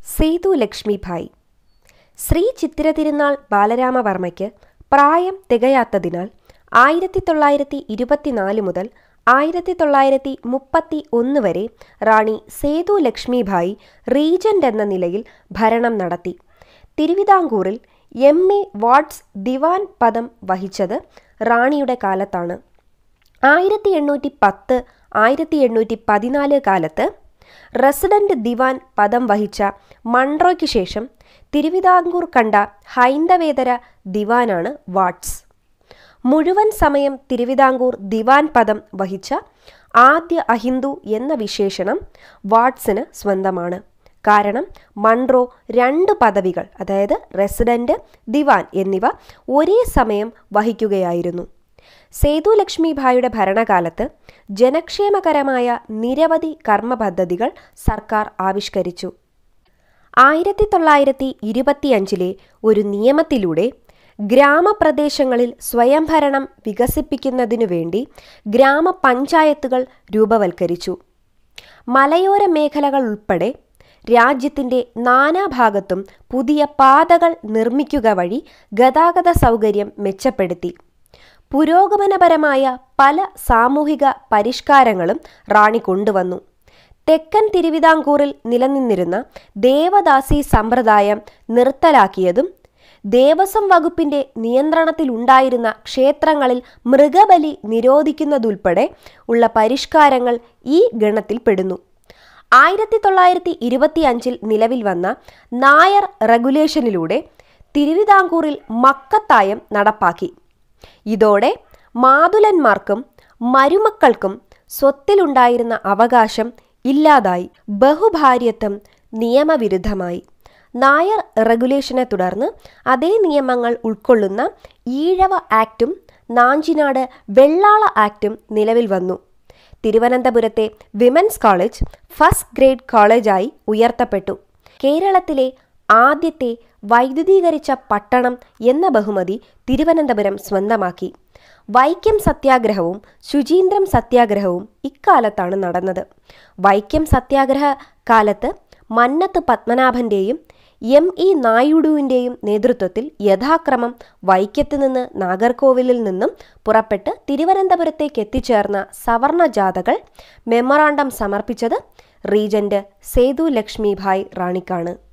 സേതു ലക്ഷ്മിഭായ് ശ്രീ ചിത്തിര തിരുനാൾ ബാലരാമവർമ്മയ്ക്ക് പ്രായം തികയാത്തതിനാൽ ആയിരത്തി തൊള്ളായിരത്തി ഇരുപത്തിനാല് മുതൽ ആയിരത്തി തൊള്ളായിരത്തി മുപ്പത്തി ഒന്ന് വരെ റാണി സേതു ലക്ഷ്മിഭായ് റീജന്റ് എന്ന നിലയിൽ ഭരണം നടത്തി തിരുവിതാംകൂറിൽ എം എ വാട്സ് ദിവാൻ പദം വഹിച്ചത് റാണിയുടെ കാലത്താണ് ആയിരത്തി എണ്ണൂറ്റി പത്ത് ആയിരത്തി എണ്ണൂറ്റി പതിനാല് കാലത്ത് റെസിഡന്റ് ദിവാൻ പദം വഹിച്ച മൺട്രോയ്ക്ക് ശേഷം തിരുവിതാംകൂർ കണ്ട ഹൈന്ദവേതര ദിവാനാണ് വാട്സ് മുഴുവൻ സമയം തിരുവിതാംകൂർ ദിവാൻ പദം വഹിച്ച ആദ്യ അഹിന്ദു എന്ന വിശേഷണം വാട്സിന് സ്വന്തമാണ് കാരണം മൺട്രോ രണ്ട് പദവികൾ അതായത് റെസിഡന്റ് ദിവാൻ എന്നിവ ഒരേ സമയം വഹിക്കുകയായിരുന്നു സേതു ലക്ഷ്മിഭായിയുടെ ഭരണകാലത്ത് ജനക്ഷേമകരമായ നിരവധി കർമ്മ പദ്ധതികൾ സർക്കാർ ആവിഷ്കരിച്ചു ആയിരത്തി തൊള്ളായിരത്തി ഇരുപത്തിയഞ്ചിലെ ഒരു നിയമത്തിലൂടെ ഗ്രാമപ്രദേശങ്ങളിൽ സ്വയംഭരണം വികസിപ്പിക്കുന്നതിനു വേണ്ടി ഗ്രാമപഞ്ചായത്തുകൾ രൂപവൽക്കരിച്ചു മലയോര മേഖലകൾ ഉൾപ്പെടെ രാജ്യത്തിൻ്റെ നാനാഭാഗത്തും പുതിയ പാതകൾ നിർമ്മിക്കുക വഴി ഗതാഗത സൗകര്യം മെച്ചപ്പെടുത്തി പുരോഗമനപരമായ പല സാമൂഹിക പരിഷ്കാരങ്ങളും റാണി കൊണ്ടുവന്നു തെക്കൻ തിരുവിതാംകൂറിൽ നിലനിന്നിരുന്ന ദേവദാസി സമ്പ്രദായം നിർത്തലാക്കിയതും ദേവസ്വം വകുപ്പിന്റെ നിയന്ത്രണത്തിലുണ്ടായിരുന്ന ക്ഷേത്രങ്ങളിൽ മൃഗബലി നിരോധിക്കുന്നതുൾപ്പെടെ ഉള്ള പരിഷ്കാരങ്ങൾ ഈ ഗണത്തിൽപ്പെടുന്നു ആയിരത്തി തൊള്ളായിരത്തി ഇരുപത്തി അഞ്ചിൽ നിലവിൽ വന്ന നായർ റെഗുലേഷനിലൂടെ തിരുവിതാംകൂറിൽ മക്കത്തായം നടപ്പാക്കി ഇതോടെ മാതുലന്മാർക്കും മരുമക്കൾക്കും സ്വത്തിലുണ്ടായിരുന്ന അവകാശം ഇല്ലാതായി ബഹുഭാര്യത്വം നിയമവിരുദ്ധമായി നായർ റെഗുലേഷനെ തുടർന്ന് അതേ നിയമങ്ങൾ ഉൾക്കൊള്ളുന്ന ഈഴവ ആക്റ്റും നാഞ്ചിനാട് വെള്ളാള ആക്റ്റും നിലവിൽ വന്നു തിരുവനന്തപുരത്തെ വിമൻസ് കോളേജ് ഫസ്റ്റ് ഗ്രേഡ് കോളേജായി ഉയർത്തപ്പെട്ടു കേരളത്തിലെ ആദ്യത്തെ വൈദ്യുതീകരിച്ച പട്ടണം എന്ന ബഹുമതി തിരുവനന്തപുരം സ്വന്തമാക്കി വൈക്കം സത്യാഗ്രഹവും ശുചീന്ദ്രം സത്യാഗ്രഹവും ഇക്കാലത്താണ് നടന്നത് വൈക്കം സത്യാഗ്രഹ കാലത്ത് മന്നത്ത് പത്മനാഭന്റെയും എം ഇ നായിഡുവിൻ്റെയും നേതൃത്വത്തിൽ യഥാക്രമം വൈക്കത്ത് നിന്ന് നാഗർകോവിലിൽ നിന്നും പുറപ്പെട്ട് തിരുവനന്തപുരത്തേക്ക് എത്തിച്ചേർന്ന സവർണ ജാഥകൾ മെമ്മറാണ്ടം സമർപ്പിച്ചത് റീജന്റ് സേതു ലക്ഷ്മിഭായ് റാണിക്കാണ്